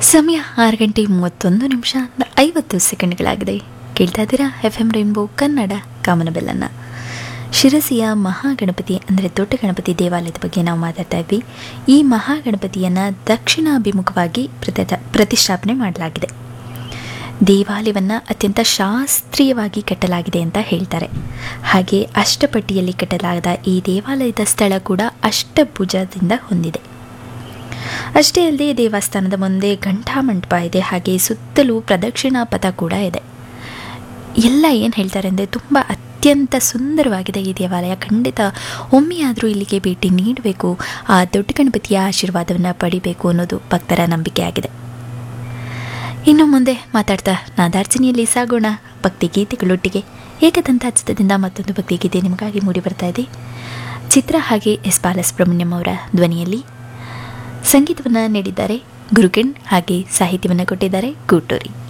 ಸಮಯ ಆರು ಗಂಟೆ ಮೂವತ್ತೊಂದು ನಿಮಿಷ ಐವತ್ತು ಸೆಕೆಂಡ್ಗಳಾಗಿದೆ ಕೇಳ್ತಾ ಇದ್ದೀರಾ ಎಫ್ ಎಂ ರೈನ್ಬೋ ಕನ್ನಡ ಕಾಮನಬೆಲ್ಲನ್ನು ಶಿರಸಿಯ ಮಹಾಗಣಪತಿ ಅಂದರೆ ದೊಡ್ಡ ಗಣಪತಿ ದೇವಾಲಯದ ಬಗ್ಗೆ ನಾವು ಮಾತಾಡ್ತಾ ಇದ್ವಿ ಈ ಮಹಾಗಣಪತಿಯನ್ನು ದಕ್ಷಿಣಾಭಿಮುಖವಾಗಿ ಪ್ರತಿ ಪ್ರತಿಷ್ಠಾಪನೆ ಮಾಡಲಾಗಿದೆ ದೇವಾಲಯವನ್ನು ಅತ್ಯಂತ ಶಾಸ್ತ್ರೀಯವಾಗಿ ಕಟ್ಟಲಾಗಿದೆ ಅಂತ ಹೇಳ್ತಾರೆ ಹಾಗೆ ಅಷ್ಟಪಟ್ಟಿಯಲ್ಲಿ ಕಟ್ಟಲಾದ ಈ ದೇವಾಲಯದ ಸ್ಥಳ ಕೂಡ ಅಷ್ಟಭುಜದಿಂದ ಹೊಂದಿದೆ ಅಷ್ಟೇ ಅಲ್ಲದೆ ದೇವಸ್ಥಾನದ ಮುಂದೆ ಘಂಟಾ ಮಂಟಪ ಇದೆ ಹಾಗೆ ಸುತ್ತಲೂ ಪ್ರದಕ್ಷಿಣಾ ಪಥ ಕೂಡ ಇದೆ ಎಲ್ಲ ಏನು ಹೇಳ್ತಾರೆ ಅಂದರೆ ತುಂಬ ಅತ್ಯಂತ ಸುಂದರವಾಗಿದೆ ಈ ದೇವಾಲಯ ಖಂಡಿತ ಒಮ್ಮೆಯಾದರೂ ಇಲ್ಲಿಗೆ ಭೇಟಿ ನೀಡಬೇಕು ಆ ದೊಡ್ಡ ಗಣಪತಿಯ ಆಶೀರ್ವಾದವನ್ನು ಪಡಿಬೇಕು ಅನ್ನೋದು ಭಕ್ತರ ನಂಬಿಕೆಯಾಗಿದೆ ಇನ್ನು ಮುಂದೆ ಮಾತಾಡ್ತಾ ನಾದಾರ್ಚನೆಯಲ್ಲಿ ಸಾಗೋಣ ಭಕ್ತಿ ಗೀತೆಗಳೊಟ್ಟಿಗೆ ಏಕದಂತ ಚಿತ್ರದಿಂದ ಮತ್ತೊಂದು ಭಕ್ತಿ ಗೀತೆ ನಿಮಗಾಗಿ ಮೂಡಿ ಬರ್ತಾ ಇದೆ ಚಿತ್ರ ಹಾಗೆ ಎಸ್ ಬಾಲಸುಬ್ರಹ್ಮಣ್ಯಂ ಅವರ ಧ್ವನಿಯಲ್ಲಿ ಸಂಗೀತವನ್ನು ನೀಡಿದ್ದಾರೆ ಗುರುಕಿಣ್ ಹಾಗೆ ಸಾಹಿತ್ಯವನ್ನು ಕೊಟ್ಟಿದ್ದಾರೆ ಗೂಟೂರಿ